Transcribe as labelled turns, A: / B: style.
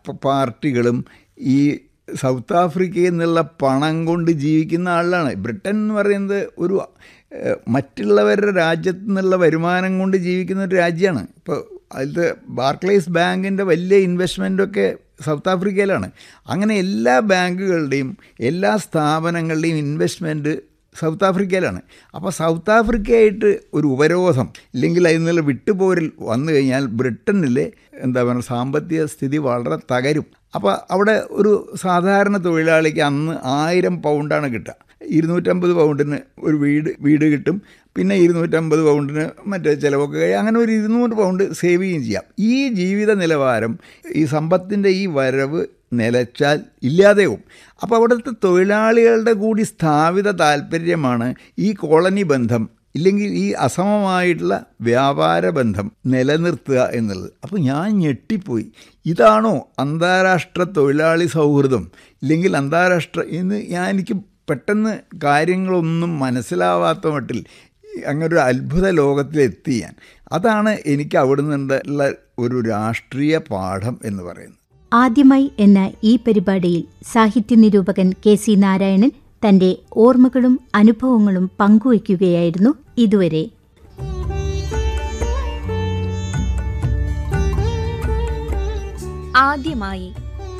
A: പ- പാർട്ടികളും ഈ സൗത്ത് ആഫ്രിക്കയിൽ നിന്നുള്ള പണം കൊണ്ട് ജീവിക്കുന്ന ആളാണ് ബ്രിട്ടൻ എന്ന് പറയുന്നത് ഒരു ഏഹ്, മറ്റുള്ളവരുടെ രാജ്യത്തു നിന്നുള്ള വരുമാനം കൊണ്ട് ജീവിക്കുന്ന ഒരു രാജ്യമാണ് ഇപ്പോൾ അതിലത്തെ ബാർക്ലേസ് ബാങ്കിൻ്റെ വലിയ ഇൻവെസ്റ്റ്മെൻറ്റൊക്കെ സൗത്ത് ആഫ്രിക്കയിലാണ് അങ്ങനെ എല്ലാ ബാങ്കുകളുടെയും എല്ലാ സ്ഥാപനങ്ങളുടെയും ഇൻവെസ്റ്റ്മെൻറ്റ് സൗത്ത് ആഫ്രിക്കയിലാണ് അപ്പോൾ സൗത്ത് ആഫ്രിക്കയായിട്ട് ഒരു ഉപരോധം ഇല്ലെങ്കിൽ അതിൽ നിന്നുള്ള വിട്ടുപോരിൽ വന്നു കഴിഞ്ഞാൽ ബ്രിട്ടനിലെ എന്താ പറയുക സാമ്പത്തിക സ്ഥിതി വളരെ തകരും അപ്പോൾ അവിടെ ഒരു സാധാരണ തൊഴിലാളിക്ക് അന്ന് ആയിരം പൗണ്ടാണ് കിട്ടുക ഇരുന്നൂറ്റമ്പത് പൗണ്ടിന് ഒരു വീട് വീട് കിട്ടും പിന്നെ ഇരുന്നൂറ്റമ്പത് പൗണ്ടിന് മറ്റേ ചിലവൊക്കെ കഴിയും അങ്ങനെ ഒരു ഇരുന്നൂറ് പൗണ്ട് സേവ് ചെയ്യുകയും ചെയ്യാം ഈ ജീവിത നിലവാരം ഈ സമ്പത്തിൻ്റെ ഈ വരവ് നിലച്ചാൽ ഇല്ലാതെയാവും അപ്പോൾ അവിടുത്തെ തൊഴിലാളികളുടെ കൂടി സ്ഥാപിത താല്പര്യമാണ് ഈ കോളനി ബന്ധം ഇല്ലെങ്കിൽ ഈ അസമമായിട്ടുള്ള വ്യാപാര ബന്ധം നിലനിർത്തുക എന്നുള്ളത് അപ്പോൾ ഞാൻ ഞെട്ടിപ്പോയി ഇതാണോ അന്താരാഷ്ട്ര തൊഴിലാളി സൗഹൃദം ഇല്ലെങ്കിൽ അന്താരാഷ്ട്ര ഇന്ന് ഞാൻ എനിക്ക് പെട്ടെന്ന് കാര്യങ്ങളൊന്നും മനസ്സിലാവാത്ത മട്ടിൽ അങ്ങനെ ഒരു അത്ഭുത ലോകത്തിലെത്തി ഞാൻ അതാണ് എനിക്ക് അവിടെ നിന്നുള്ള ഒരു രാഷ്ട്രീയ പാഠം എന്ന് പറയുന്നത്
B: ആദ്യമായി എന്ന ഈ പരിപാടിയിൽ സാഹിത്യ നിരൂപകൻ കെ സി നാരായണൻ തന്റെ ഓർമ്മകളും അനുഭവങ്ങളും പങ്കുവയ്ക്കുകയായിരുന്നു ഇതുവരെ
C: ആദ്യമായി